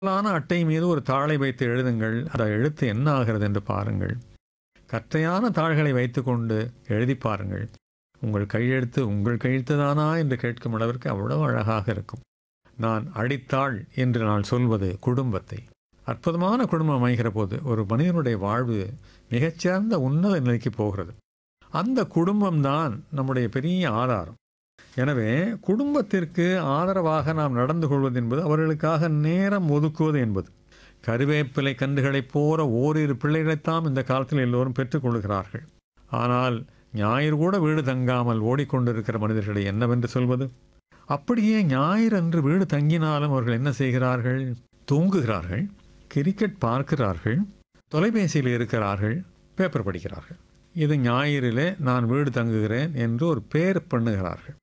ான அட்டை மீது ஒரு தாளை வைத்து எழுதுங்கள் அந்த எழுத்து என்ன ஆகிறது என்று பாருங்கள் கற்றையான தாள்களை வைத்துக்கொண்டு எழுதி பாருங்கள் உங்கள் கையெழுத்து உங்கள் கையெழுத்து தானா என்று கேட்கும் அளவிற்கு அவ்வளவு அழகாக இருக்கும் நான் அடித்தாள் என்று நான் சொல்வது குடும்பத்தை அற்புதமான குடும்பம் அமைகிற போது ஒரு மனிதனுடைய வாழ்வு மிகச்சிறந்த உன்னத நிலைக்கு போகிறது அந்த குடும்பம்தான் நம்முடைய பெரிய ஆதாரம் எனவே குடும்பத்திற்கு ஆதரவாக நாம் நடந்து கொள்வது என்பது அவர்களுக்காக நேரம் ஒதுக்குவது என்பது கருவேப்பிலை கன்றுகளைப் போல ஓரிரு பிள்ளைகளைத்தான் இந்த காலத்தில் எல்லோரும் பெற்றுக்கொள்கிறார்கள் ஆனால் ஞாயிறு கூட வீடு தங்காமல் ஓடிக்கொண்டிருக்கிற மனிதர்களை என்னவென்று சொல்வது அப்படியே ஞாயிறு அன்று வீடு தங்கினாலும் அவர்கள் என்ன செய்கிறார்கள் தூங்குகிறார்கள் கிரிக்கெட் பார்க்கிறார்கள் தொலைபேசியில் இருக்கிறார்கள் பேப்பர் படிக்கிறார்கள் இது ஞாயிறிலே நான் வீடு தங்குகிறேன் என்று ஒரு பேர் பண்ணுகிறார்கள்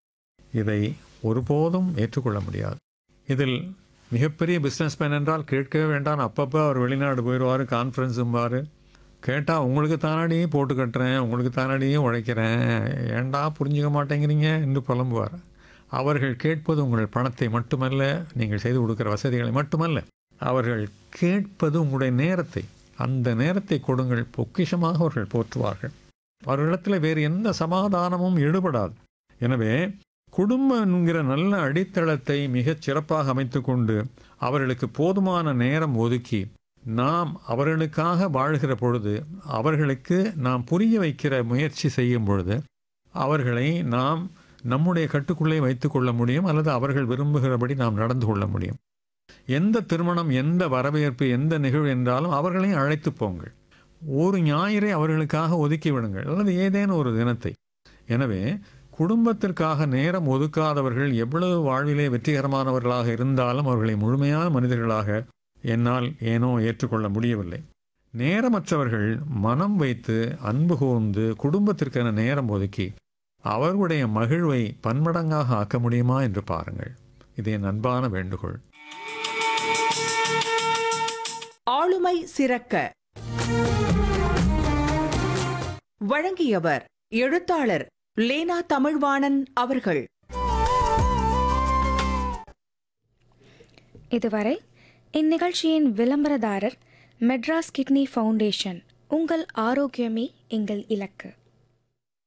இதை ஒருபோதும் ஏற்றுக்கொள்ள முடியாது இதில் மிகப்பெரிய பிஸ்னஸ்மேன் என்றால் கேட்கவே வேண்டாம் அப்பப்போ அவர் வெளிநாடு போயிடுவார் கான்ஃபரன்ஸும்பார் கேட்டால் உங்களுக்கு தானாடி போட்டு கட்டுறேன் உங்களுக்கு தானாடியே உழைக்கிறேன் ஏண்டா புரிஞ்சுக்க மாட்டேங்கிறீங்க என்று புலம்புவார் அவர்கள் கேட்பது உங்கள் பணத்தை மட்டுமல்ல நீங்கள் செய்து கொடுக்குற வசதிகளை மட்டுமல்ல அவர்கள் கேட்பது உங்களுடைய நேரத்தை அந்த நேரத்தை கொடுங்கள் பொக்கிஷமாக அவர்கள் போற்றுவார்கள் அவர்களிடத்தில் வேறு எந்த சமாதானமும் ஈடுபடாது எனவே குடும்பம் என்கிற நல்ல அடித்தளத்தை மிகச் சிறப்பாக அமைத்துக்கொண்டு அவர்களுக்கு போதுமான நேரம் ஒதுக்கி நாம் அவர்களுக்காக வாழ்கிற பொழுது அவர்களுக்கு நாம் புரிய வைக்கிற முயற்சி செய்யும் பொழுது அவர்களை நாம் நம்முடைய கட்டுக்குள்ளே வைத்துக்கொள்ள முடியும் அல்லது அவர்கள் விரும்புகிறபடி நாம் நடந்து கொள்ள முடியும் எந்த திருமணம் எந்த வரவேற்பு எந்த நிகழ்வு என்றாலும் அவர்களையும் அழைத்து போங்கள் ஒரு ஞாயிறை அவர்களுக்காக ஒதுக்கி விடுங்கள் அல்லது ஏதேனும் ஒரு தினத்தை எனவே குடும்பத்திற்காக நேரம் ஒதுக்காதவர்கள் எவ்வளவு வாழ்விலே வெற்றிகரமானவர்களாக இருந்தாலும் அவர்களை முழுமையான மனிதர்களாக என்னால் ஏனோ ஏற்றுக்கொள்ள முடியவில்லை நேரமற்றவர்கள் மனம் வைத்து அன்பு கூர்ந்து குடும்பத்திற்கென நேரம் ஒதுக்கி அவர்களுடைய மகிழ்வை பன்மடங்காக ஆக்க முடியுமா என்று பாருங்கள் இது என் அன்பான வேண்டுகோள் ஆளுமை சிறக்க வழங்கியவர் எழுத்தாளர் லேனா தமிழ்வாணன் அவர்கள் இதுவரை இந்நிகழ்ச்சியின் விளம்பரதாரர் மெட்ராஸ் கிட்னி ஃபவுண்டேஷன் உங்கள் ஆரோக்கியமே எங்கள் இலக்கு